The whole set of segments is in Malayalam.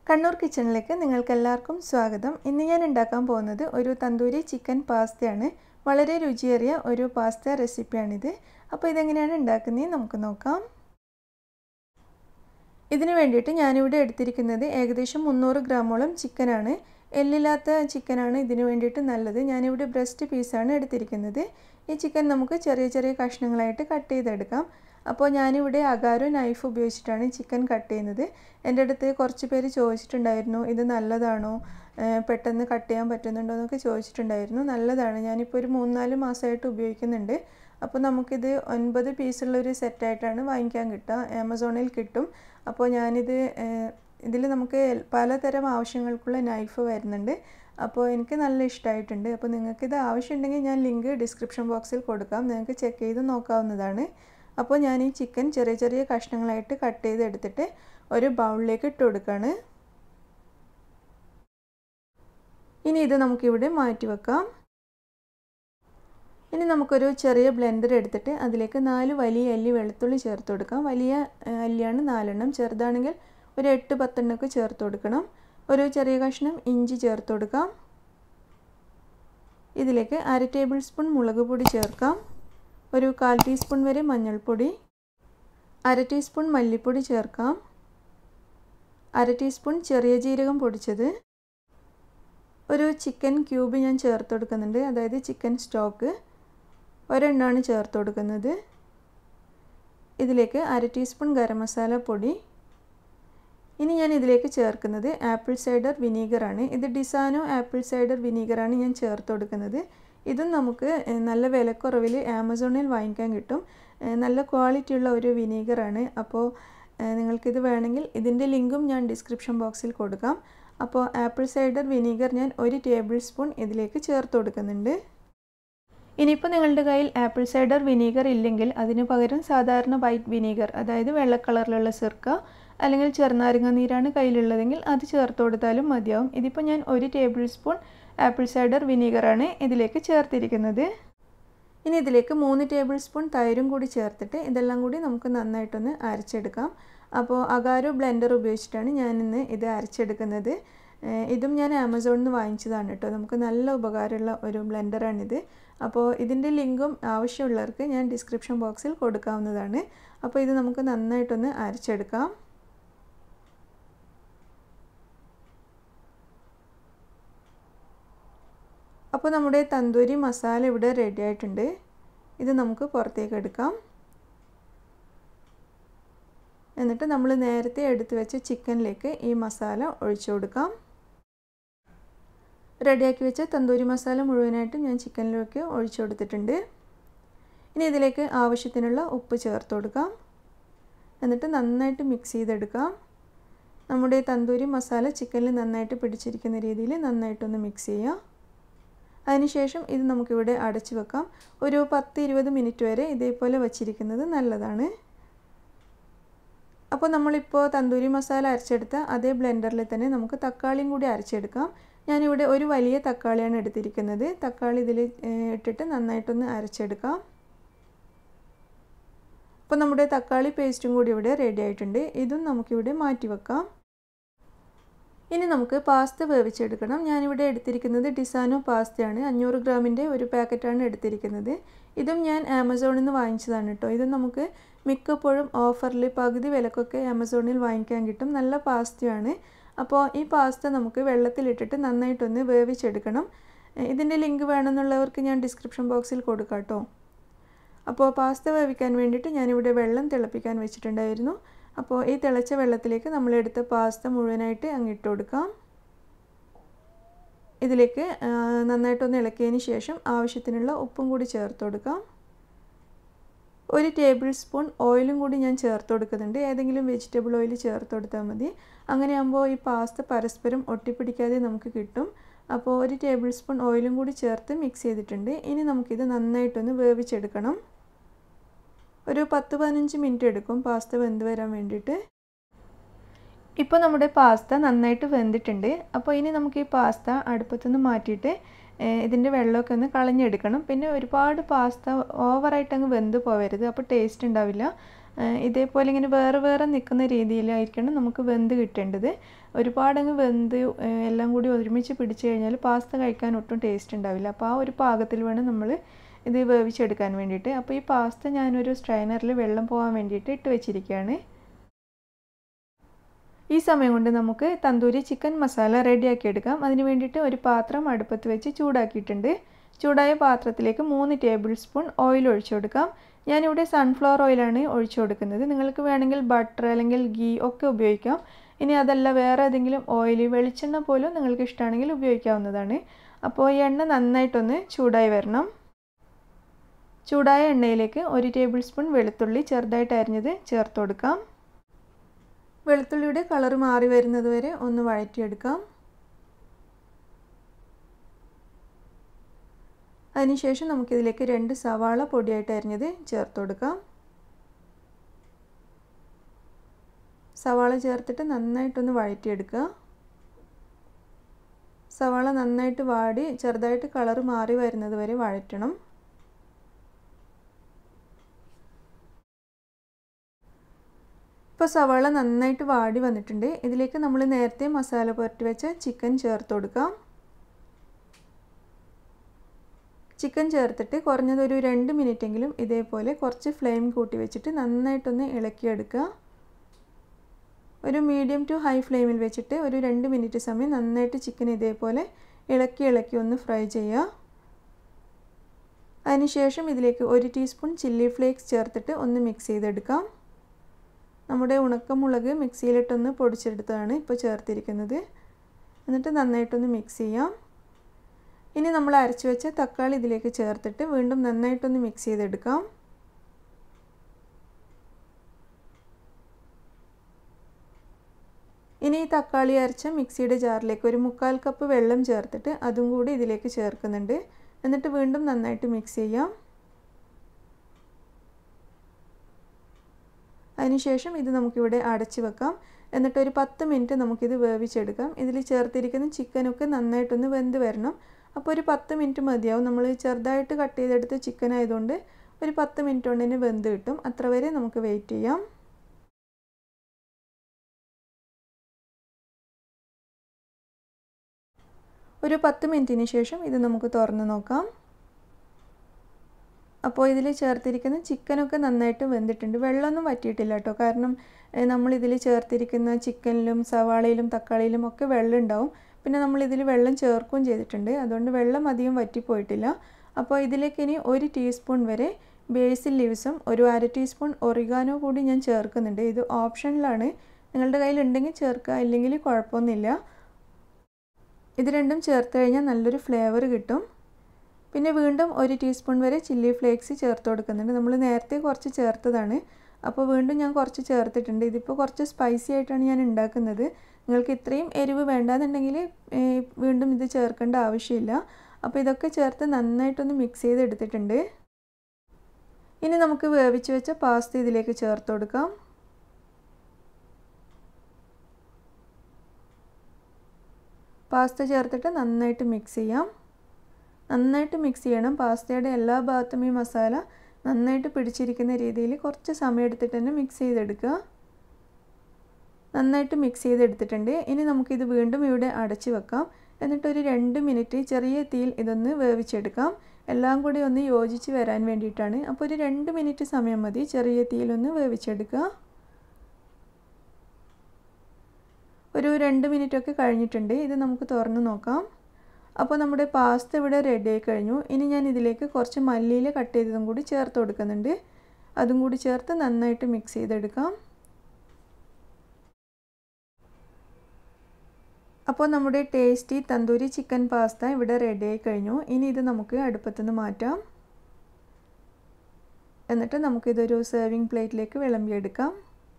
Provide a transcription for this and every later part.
കണ്ണൂർ കിച്ചണിലേക്ക് നിങ്ങൾക്ക് എല്ലാവർക്കും സ്വാഗതം ഇന്ന് ഞാൻ ഉണ്ടാക്കാൻ പോകുന്നത് ഒരു തന്തൂരി ചിക്കൻ പാസ്തയാണ് വളരെ രുചിയേറിയ ഒരു പാസ്ത റെസിപ്പിയാണിത് അപ്പോൾ ഇതെങ്ങനെയാണ് ഉണ്ടാക്കുന്നത് നമുക്ക് നോക്കാം ഇതിന് വേണ്ടിയിട്ട് ഞാനിവിടെ എടുത്തിരിക്കുന്നത് ഏകദേശം മുന്നൂറ് ഗ്രാമോളം ചിക്കനാണ് എല്ലില്ലാത്ത ചിക്കനാണ് ഇതിന് വേണ്ടിയിട്ട് നല്ലത് ഞാനിവിടെ ബ്രസ്റ്റ് പീസാണ് എടുത്തിരിക്കുന്നത് ഈ ചിക്കൻ നമുക്ക് ചെറിയ ചെറിയ കഷ്ണങ്ങളായിട്ട് കട്ട് ചെയ്തെടുക്കാം അപ്പോൾ ഞാനിവിടെ അകാരോ നൈഫ് ഉപയോഗിച്ചിട്ടാണ് ചിക്കൻ കട്ട് ചെയ്യുന്നത് എൻ്റെ അടുത്ത് കുറച്ച് പേര് ചോദിച്ചിട്ടുണ്ടായിരുന്നു ഇത് നല്ലതാണോ പെട്ടെന്ന് കട്ട് ചെയ്യാൻ പറ്റുന്നുണ്ടോ എന്നൊക്കെ ചോദിച്ചിട്ടുണ്ടായിരുന്നു നല്ലതാണ് ഞാനിപ്പോൾ ഒരു മൂന്നാല് മാസമായിട്ട് ഉപയോഗിക്കുന്നുണ്ട് അപ്പോൾ നമുക്കിത് ഒൻപത് പീസുള്ള ഒരു സെറ്റായിട്ടാണ് വാങ്ങിക്കാൻ കിട്ടുക ആമസോണിൽ കിട്ടും അപ്പോൾ ഞാനിത് ഇതിൽ നമുക്ക് പലതരം ആവശ്യങ്ങൾക്കുള്ള നൈഫ് വരുന്നുണ്ട് അപ്പോൾ എനിക്ക് നല്ല ഇഷ്ടമായിട്ടുണ്ട് അപ്പോൾ നിങ്ങൾക്കിത് ആവശ്യമുണ്ടെങ്കിൽ ഞാൻ ലിങ്ക് ഡിസ്ക്രിപ്ഷൻ ബോക്സിൽ കൊടുക്കാം നിങ്ങൾക്ക് ചെക്ക് ചെയ്ത് നോക്കാവുന്നതാണ് അപ്പോൾ ഞാൻ ഈ ചിക്കൻ ചെറിയ ചെറിയ കഷ്ണങ്ങളായിട്ട് കട്ട് ചെയ്ത് എടുത്തിട്ട് ഒരു ബൗളിലേക്ക് ഇട്ട് കൊടുക്കുകയാണ് ഇനി ഇത് നമുക്കിവിടെ മാറ്റി വെക്കാം ഇനി നമുക്കൊരു ചെറിയ ബ്ലെൻഡർ എടുത്തിട്ട് അതിലേക്ക് നാല് വലിയ അല്ലി വെളുത്തുള്ളി ചേർത്ത് കൊടുക്കാം വലിയ അല്ലിയാണ് നാലെണ്ണം ചെറുതാണെങ്കിൽ ഒരു എട്ട് പത്തെണ്ണമൊക്കെ ചേർത്ത് കൊടുക്കണം ഒരു ചെറിയ കഷ്ണം ഇഞ്ചി ചേർത്ത് കൊടുക്കാം ഇതിലേക്ക് അര ടേബിൾ സ്പൂൺ മുളക് പൊടി ചേർക്കാം ഒരു കാൽ ടീസ്പൂൺ വരെ മഞ്ഞൾപ്പൊടി അര ടീസ്പൂൺ മല്ലിപ്പൊടി ചേർക്കാം അര ടീസ്പൂൺ ചെറിയ ജീരകം പൊടിച്ചത് ഒരു ചിക്കൻ ക്യൂബ് ഞാൻ ചേർത്ത് കൊടുക്കുന്നുണ്ട് അതായത് ചിക്കൻ സ്റ്റോക്ക് ഒരെണ്ണമാണ് ചേർത്ത് കൊടുക്കുന്നത് ഇതിലേക്ക് അര ടീസ്പൂൺ ഗരം മസാല പൊടി ഇനി ഞാൻ ഇതിലേക്ക് ചേർക്കുന്നത് ആപ്പിൾ സൈഡർ വിനീഗറാണ് ഇത് ഡിസാനോ ആപ്പിൾ സൈഡർ വിനീഗറാണ് ഞാൻ ചേർത്ത് കൊടുക്കുന്നത് ഇതും നമുക്ക് നല്ല വിലക്കുറവിൽ ആമസോണിൽ വാങ്ങിക്കാൻ കിട്ടും നല്ല ക്വാളിറ്റിയുള്ള ഒരു വിനീഗറാണ് അപ്പോൾ നിങ്ങൾക്കിത് വേണമെങ്കിൽ ഇതിൻ്റെ ലിങ്കും ഞാൻ ഡിസ്ക്രിപ്ഷൻ ബോക്സിൽ കൊടുക്കാം അപ്പോൾ ആപ്പിൾ സൈഡർ വിനീഗർ ഞാൻ ഒരു ടേബിൾ സ്പൂൺ ഇതിലേക്ക് ചേർത്ത് കൊടുക്കുന്നുണ്ട് ഇനിയിപ്പോൾ നിങ്ങളുടെ കയ്യിൽ ആപ്പിൾ സൈഡർ വിനീഗർ ഇല്ലെങ്കിൽ അതിന് പകരം സാധാരണ വൈറ്റ് വിനീഗർ അതായത് വെള്ള കളറിലുള്ള സിർക്ക അല്ലെങ്കിൽ ചെറുനാരങ്ങ നീരാണ് കയ്യിലുള്ളതെങ്കിൽ അത് ചേർത്ത് കൊടുത്താലും മതിയാവും ഇതിപ്പോൾ ഞാൻ ഒരു ടേബിൾ സ്പൂൺ ആപ്പിൾ സൈഡർ വിനീഗറാണ് ഇതിലേക്ക് ചേർത്തിരിക്കുന്നത് ഇനി ഇതിലേക്ക് മൂന്ന് ടേബിൾ സ്പൂൺ തൈരും കൂടി ചേർത്തിട്ട് ഇതെല്ലാം കൂടി നമുക്ക് നന്നായിട്ടൊന്ന് അരച്ചെടുക്കാം അപ്പോൾ അകാരോ ബ്ലെൻഡർ ഉപയോഗിച്ചിട്ടാണ് ഞാനിന്ന് ഇത് അരച്ചെടുക്കുന്നത് ഇതും ഞാൻ ആമസോണിൽ നിന്ന് വാങ്ങിച്ചതാണ് കേട്ടോ നമുക്ക് നല്ല ഉപകാരമുള്ള ഒരു ബ്ലെൻഡറാണിത് അപ്പോൾ ഇതിൻ്റെ ലിങ്കും ആവശ്യമുള്ളവർക്ക് ഞാൻ ഡിസ്ക്രിപ്ഷൻ ബോക്സിൽ കൊടുക്കാവുന്നതാണ് അപ്പോൾ ഇത് നമുക്ക് നന്നായിട്ടൊന്ന് അരച്ചെടുക്കാം അപ്പോൾ നമ്മുടെ തന്തൂരി മസാല ഇവിടെ റെഡി ആയിട്ടുണ്ട് ഇത് നമുക്ക് പുറത്തേക്ക് എടുക്കാം എന്നിട്ട് നമ്മൾ നേരത്തെ എടുത്തു വെച്ച ചിക്കനിലേക്ക് ഈ മസാല ഒഴിച്ചു കൊടുക്കാം റെഡിയാക്കി വെച്ച തന്തൂരി മസാല മുഴുവനായിട്ട് ഞാൻ ചിക്കനിലേക്ക് ഒഴിച്ചു കൊടുത്തിട്ടുണ്ട് ഇനി ഇതിലേക്ക് ആവശ്യത്തിനുള്ള ഉപ്പ് ചേർത്ത് കൊടുക്കാം എന്നിട്ട് നന്നായിട്ട് മിക്സ് ചെയ്തെടുക്കാം നമ്മുടെ തന്തൂരി മസാല ചിക്കനിൽ നന്നായിട്ട് പിടിച്ചിരിക്കുന്ന രീതിയിൽ നന്നായിട്ടൊന്ന് മിക്സ് ചെയ്യാം അതിനുശേഷം ഇത് നമുക്കിവിടെ അടച്ചു വെക്കാം ഒരു പത്ത് ഇരുപത് മിനിറ്റ് വരെ ഇതേപോലെ വച്ചിരിക്കുന്നത് നല്ലതാണ് അപ്പോൾ നമ്മളിപ്പോൾ തന്തൂരി മസാല അരച്ചെടുത്ത അതേ ബ്ലെൻഡറിൽ തന്നെ നമുക്ക് തക്കാളിയും കൂടി അരച്ചെടുക്കാം ഞാനിവിടെ ഒരു വലിയ തക്കാളിയാണ് എടുത്തിരിക്കുന്നത് തക്കാളി ഇതിൽ ഇട്ടിട്ട് നന്നായിട്ടൊന്ന് അരച്ചെടുക്കാം അപ്പോൾ നമ്മുടെ തക്കാളി പേസ്റ്റും കൂടി ഇവിടെ റെഡി ആയിട്ടുണ്ട് ഇതും നമുക്കിവിടെ മാറ്റി വെക്കാം ഇനി നമുക്ക് പാസ്ത വേവിച്ചെടുക്കണം ഞാനിവിടെ എടുത്തിരിക്കുന്നത് ഡിസാനോ പാസ്തയാണ് അഞ്ഞൂറ് ഗ്രാമിൻ്റെ ഒരു പാക്കറ്റാണ് എടുത്തിരിക്കുന്നത് ഇതും ഞാൻ ആമസോണിൽ നിന്ന് വാങ്ങിച്ചതാണ് കേട്ടോ ഇത് നമുക്ക് മിക്കപ്പോഴും ഓഫറിൽ പകുതി വിലക്കൊക്കെ ആമസോണിൽ വാങ്ങിക്കാൻ കിട്ടും നല്ല പാസ്തയാണ് അപ്പോൾ ഈ പാസ്ത നമുക്ക് വെള്ളത്തിലിട്ടിട്ട് നന്നായിട്ടൊന്ന് വേവിച്ചെടുക്കണം ഇതിൻ്റെ ലിങ്ക് വേണമെന്നുള്ളവർക്ക് ഞാൻ ഡിസ്ക്രിപ്ഷൻ ബോക്സിൽ കൊടുക്കാം കേട്ടോ അപ്പോൾ പാസ്ത വേവിക്കാൻ വേണ്ടിയിട്ട് ഞാനിവിടെ വെള്ളം തിളപ്പിക്കാൻ വെച്ചിട്ടുണ്ടായിരുന്നു അപ്പോൾ ഈ തിളച്ച വെള്ളത്തിലേക്ക് നമ്മളെടുത്ത പാസ്ത മുഴുവനായിട്ട് അങ്ങിട്ട് കൊടുക്കാം ഇതിലേക്ക് നന്നായിട്ടൊന്ന് ഇളക്കിയതിന് ശേഷം ആവശ്യത്തിനുള്ള ഉപ്പും കൂടി ചേർത്ത് കൊടുക്കാം ഒരു ടേബിൾ സ്പൂൺ ഓയിലും കൂടി ഞാൻ ചേർത്ത് കൊടുക്കുന്നുണ്ട് ഏതെങ്കിലും വെജിറ്റബിൾ ഓയിൽ ചേർത്ത് കൊടുത്താൽ മതി അങ്ങനെയാകുമ്പോൾ ഈ പാസ്ത പരസ്പരം ഒട്ടിപ്പിടിക്കാതെ നമുക്ക് കിട്ടും അപ്പോൾ ഒരു ടേബിൾ സ്പൂൺ ഓയിലും കൂടി ചേർത്ത് മിക്സ് ചെയ്തിട്ടുണ്ട് ഇനി നമുക്കിത് നന്നായിട്ടൊന്ന് വേവിച്ചെടുക്കണം ഒരു പത്ത് പതിനഞ്ച് മിനിറ്റ് എടുക്കും പാസ്ത വെന്ത് വരാൻ വേണ്ടിയിട്ട് ഇപ്പോൾ നമ്മുടെ പാസ്ത നന്നായിട്ട് വെന്തിട്ടുണ്ട് അപ്പോൾ ഇനി നമുക്ക് ഈ പാസ്ത അടുപ്പത്തുനിന്ന് മാറ്റിയിട്ട് ഇതിൻ്റെ വെള്ളമൊക്കെ ഒന്ന് കളഞ്ഞെടുക്കണം പിന്നെ ഒരുപാട് പാസ്ത ഓവറായിട്ട് അങ്ങ് വെന്ത് പോവരുത് അപ്പോൾ ടേസ്റ്റ് ഉണ്ടാവില്ല ഇതേപോലെ ഇങ്ങനെ വേറെ വേറെ നിൽക്കുന്ന രീതിയിലായിരിക്കണം നമുക്ക് വെന്ത് കിട്ടേണ്ടത് ഒരുപാടങ്ങ് വെന്ത് എല്ലാം കൂടി ഒരുമിച്ച് പിടിച്ചു കഴിഞ്ഞാൽ പാസ്ത കഴിക്കാൻ ഒട്ടും ടേസ്റ്റ് ഉണ്ടാവില്ല അപ്പോൾ ആ ഒരു പാകത്തിൽ വേണം നമ്മൾ ഇത് വേവിച്ചെടുക്കാൻ വേണ്ടിയിട്ട് അപ്പോൾ ഈ പാസ്ത ഞാനൊരു സ്ട്രൈനറിൽ വെള്ളം പോകാൻ വേണ്ടിയിട്ട് ഇട്ട് വെച്ചിരിക്കുകയാണ് ഈ സമയം കൊണ്ട് നമുക്ക് തന്തൂരി ചിക്കൻ മസാല റെഡിയാക്കി എടുക്കാം അതിന് വേണ്ടിയിട്ട് ഒരു പാത്രം അടുപ്പത്ത് വെച്ച് ചൂടാക്കിയിട്ടുണ്ട് ചൂടായ പാത്രത്തിലേക്ക് മൂന്ന് ടേബിൾ സ്പൂൺ ഓയിൽ ഒഴിച്ചു കൊടുക്കാം ഞാനിവിടെ സൺഫ്ലവർ ഓയിലാണ് ഒഴിച്ചു കൊടുക്കുന്നത് നിങ്ങൾക്ക് വേണമെങ്കിൽ ബട്ടർ അല്ലെങ്കിൽ ഗീ ഒക്കെ ഉപയോഗിക്കാം ഇനി അതല്ല വേറെ ഏതെങ്കിലും ഓയിൽ വെളിച്ചെണ്ണ പോലും നിങ്ങൾക്ക് ഇഷ്ടമാണെങ്കിൽ ഉപയോഗിക്കാവുന്നതാണ് അപ്പോൾ ഈ എണ്ണ നന്നായിട്ടൊന്ന് ചൂടായി വരണം ചൂടായ എണ്ണയിലേക്ക് ഒരു ടേബിൾ സ്പൂൺ വെളുത്തുള്ളി ചെറുതായിട്ട് അരിഞ്ഞത് ചേർത്ത് കൊടുക്കാം വെളുത്തുള്ളിയുടെ കളർ മാറി വരുന്നത് വരെ ഒന്ന് വഴറ്റിയെടുക്കാം അതിനുശേഷം നമുക്കിതിലേക്ക് രണ്ട് സവാള പൊടിയായിട്ട് അരിഞ്ഞത് ചേർത്ത് കൊടുക്കാം സവാള ചേർത്തിട്ട് നന്നായിട്ടൊന്ന് വഴറ്റിയെടുക്കുക സവാള നന്നായിട്ട് വാടി ചെറുതായിട്ട് കളർ മാറി വരുന്നത് വരെ വഴറ്റണം ഇപ്പോൾ സവാള നന്നായിട്ട് വാടി വന്നിട്ടുണ്ട് ഇതിലേക്ക് നമ്മൾ നേരത്തെ മസാല പുരട്ടി വെച്ച ചിക്കൻ ചേർത്ത് കൊടുക്കാം ചിക്കൻ ചേർത്തിട്ട് കുറഞ്ഞത് ഒരു രണ്ട് മിനിറ്റെങ്കിലും ഇതേപോലെ കുറച്ച് ഫ്ലെയിം കൂട്ടി വെച്ചിട്ട് നന്നായിട്ടൊന്ന് ഇളക്കിയെടുക്കുക ഒരു മീഡിയം ടു ഹൈ ഫ്ലെയിമിൽ വെച്ചിട്ട് ഒരു രണ്ട് മിനിറ്റ് സമയം നന്നായിട്ട് ചിക്കൻ ഇതേപോലെ ഇളക്കി ഇളക്കി ഒന്ന് ഫ്രൈ ചെയ്യുക അതിനുശേഷം ഇതിലേക്ക് ഒരു ടീസ്പൂൺ ചില്ലി ഫ്ലേക്സ് ചേർത്തിട്ട് ഒന്ന് മിക്സ് ചെയ്തെടുക്കാം നമ്മുടെ ഉണക്കമുളക് മിക്സിയിലിട്ടൊന്ന് പൊടിച്ചെടുത്തതാണ് ഇപ്പോൾ ചേർത്തിരിക്കുന്നത് എന്നിട്ട് നന്നായിട്ടൊന്ന് മിക്സ് ചെയ്യാം ഇനി നമ്മൾ അരച്ചു വെച്ച തക്കാളി ഇതിലേക്ക് ചേർത്തിട്ട് വീണ്ടും നന്നായിട്ടൊന്ന് മിക്സ് ചെയ്തെടുക്കാം ഇനി ഈ തക്കാളി അരച്ച മിക്സിയുടെ ജാറിലേക്ക് ഒരു മുക്കാൽ കപ്പ് വെള്ളം ചേർത്തിട്ട് അതും കൂടി ഇതിലേക്ക് ചേർക്കുന്നുണ്ട് എന്നിട്ട് വീണ്ടും നന്നായിട്ട് മിക്സ് ചെയ്യാം അതിനുശേഷം ഇത് നമുക്കിവിടെ അടച്ച് വെക്കാം എന്നിട്ട് ഒരു പത്ത് മിനിറ്റ് നമുക്കിത് വേവിച്ചെടുക്കാം ഇതിൽ ചേർത്തിരിക്കുന്ന ചിക്കനൊക്കെ നന്നായിട്ടൊന്ന് വെന്ത് വരണം അപ്പോൾ ഒരു പത്ത് മിനിറ്റ് മതിയാവും നമ്മൾ ചെറുതായിട്ട് കട്ട് ചെയ്തെടുത്ത ചിക്കൻ ആയതുകൊണ്ട് ഒരു പത്ത് മിനിറ്റ് കൊണ്ട് തന്നെ വെന്ത് കിട്ടും അത്ര വരെ നമുക്ക് വെയിറ്റ് ചെയ്യാം ഒരു പത്ത് മിനിറ്റിന് ശേഷം ഇത് നമുക്ക് തുറന്ന് നോക്കാം അപ്പോൾ ഇതിൽ ചേർത്തിരിക്കുന്ന ചിക്കനൊക്കെ നന്നായിട്ട് വെന്തിട്ടുണ്ട് വെള്ളമൊന്നും വറ്റിയിട്ടില്ല കേട്ടോ കാരണം നമ്മളിതിൽ ചേർത്തിരിക്കുന്ന ചിക്കനിലും സവാളയിലും തക്കാളിയിലും ഒക്കെ വെള്ളം ഉണ്ടാവും പിന്നെ നമ്മളിതിൽ വെള്ളം ചേർക്കുകയും ചെയ്തിട്ടുണ്ട് അതുകൊണ്ട് വെള്ളം അധികം വറ്റിപ്പോയിട്ടില്ല അപ്പോൾ ഇതിലേക്ക് ഇനി ഒരു ടീസ്പൂൺ വരെ ബേസിൽ ലീവ്സും ഒരു അര ടീസ്പൂൺ ഒറിഗാനോ കൂടി ഞാൻ ചേർക്കുന്നുണ്ട് ഇത് ഓപ്ഷനിലാണ് നിങ്ങളുടെ കയ്യിൽ ഉണ്ടെങ്കിൽ ചേർക്കുക ഇല്ലെങ്കിൽ കുഴപ്പമൊന്നുമില്ല ഇത് രണ്ടും ചേർത്ത് കഴിഞ്ഞാൽ നല്ലൊരു ഫ്ലേവർ കിട്ടും പിന്നെ വീണ്ടും ഒരു ടീസ്പൂൺ വരെ ചില്ലി ഫ്ലേക്സ് ചേർത്ത് കൊടുക്കുന്നുണ്ട് നമ്മൾ നേരത്തെ കുറച്ച് ചേർത്തതാണ് അപ്പോൾ വീണ്ടും ഞാൻ കുറച്ച് ചേർത്തിട്ടുണ്ട് ഇതിപ്പോൾ കുറച്ച് സ്പൈസി ആയിട്ടാണ് ഞാൻ ഉണ്ടാക്കുന്നത് നിങ്ങൾക്ക് ഇത്രയും എരിവ് വേണ്ടാന്നുണ്ടെങ്കിൽ വീണ്ടും ഇത് ചേർക്കേണ്ട ആവശ്യമില്ല അപ്പോൾ ഇതൊക്കെ ചേർത്ത് നന്നായിട്ടൊന്ന് മിക്സ് ചെയ്തെടുത്തിട്ടുണ്ട് ഇനി നമുക്ക് വേവിച്ച് വെച്ച പാസ്ത ഇതിലേക്ക് ചേർത്ത് കൊടുക്കാം പാസ്ത ചേർത്തിട്ട് നന്നായിട്ട് മിക്സ് ചെയ്യാം നന്നായിട്ട് മിക്സ് ചെയ്യണം പാസ്തയുടെ എല്ലാ ഭാഗത്തും ഈ മസാല നന്നായിട്ട് പിടിച്ചിരിക്കുന്ന രീതിയിൽ കുറച്ച് സമയം എടുത്തിട്ട് തന്നെ മിക്സ് ചെയ്തെടുക്കുക നന്നായിട്ട് മിക്സ് ചെയ്തെടുത്തിട്ടുണ്ട് ഇനി നമുക്കിത് വീണ്ടും ഇവിടെ അടച്ച് വെക്കാം എന്നിട്ടൊരു രണ്ട് മിനിറ്റ് ചെറിയ തീയിൽ ഇതൊന്ന് വേവിച്ചെടുക്കാം എല്ലാം കൂടി ഒന്ന് യോജിച്ച് വരാൻ വേണ്ടിയിട്ടാണ് അപ്പോൾ ഒരു രണ്ട് മിനിറ്റ് സമയം മതി ചെറിയ തീയിലൊന്ന് വേവിച്ചെടുക്കുക ഒരു രണ്ട് മിനിറ്റൊക്കെ കഴിഞ്ഞിട്ടുണ്ട് ഇത് നമുക്ക് തുറന്ന് നോക്കാം അപ്പോൾ നമ്മുടെ പാസ്ത ഇവിടെ റെഡി ആയി കഴിഞ്ഞു ഇനി ഞാൻ ഇതിലേക്ക് കുറച്ച് മല്ലിയില കട്ട് ചെയ്തതും കൂടി ചേർത്ത് കൊടുക്കുന്നുണ്ട് അതും കൂടി ചേർത്ത് നന്നായിട്ട് മിക്സ് ചെയ്തെടുക്കാം അപ്പോൾ നമ്മുടെ ടേസ്റ്റി തന്തൂരി ചിക്കൻ പാസ്ത ഇവിടെ റെഡി ആയി കഴിഞ്ഞു ഇനി ഇത് നമുക്ക് അടുപ്പത്തുനിന്ന് മാറ്റാം എന്നിട്ട് നമുക്കിതൊരു സെർവിങ് പ്ലേറ്റിലേക്ക് വിളമ്പിയെടുക്കാം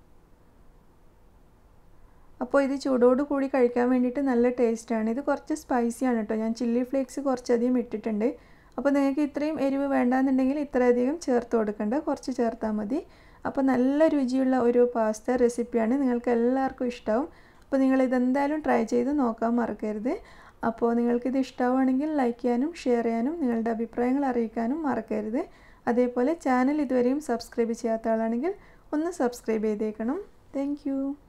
അപ്പോൾ ഇത് ചൂടോട് കൂടി കഴിക്കാൻ വേണ്ടിയിട്ട് നല്ല ടേസ്റ്റാണ് ഇത് കുറച്ച് സ്പൈസിയാണ് കേട്ടോ ഞാൻ ചില്ലി ഫ്ലേക്സ് കുറച്ചധികം ഇട്ടിട്ടുണ്ട് അപ്പോൾ നിങ്ങൾക്ക് ഇത്രയും എരിവ് വേണ്ടാന്നുണ്ടെങ്കിൽ ഇത്രയധികം ചേർത്ത് കൊടുക്കണ്ട കുറച്ച് ചേർത്താൽ മതി അപ്പോൾ നല്ല രുചിയുള്ള ഒരു പാസ്ത റെസിപ്പിയാണ് നിങ്ങൾക്ക് എല്ലാവർക്കും ഇഷ്ടമാവും അപ്പോൾ നിങ്ങൾ ഇതെന്തായാലും ട്രൈ ചെയ്ത് നോക്കാൻ മറക്കരുത് അപ്പോൾ നിങ്ങൾക്കിത് ഇഷ്ടമാവുകയാണെങ്കിൽ ലൈക്ക് ചെയ്യാനും ഷെയർ ചെയ്യാനും നിങ്ങളുടെ അഭിപ്രായങ്ങൾ അറിയിക്കാനും മറക്കരുത് അതേപോലെ ചാനൽ ഇതുവരെയും സബ്സ്ക്രൈബ് ചെയ്യാത്ത ആളാണെങ്കിൽ ഒന്ന് സബ്സ്ക്രൈബ് ചെയ്തേക്കണം താങ്ക്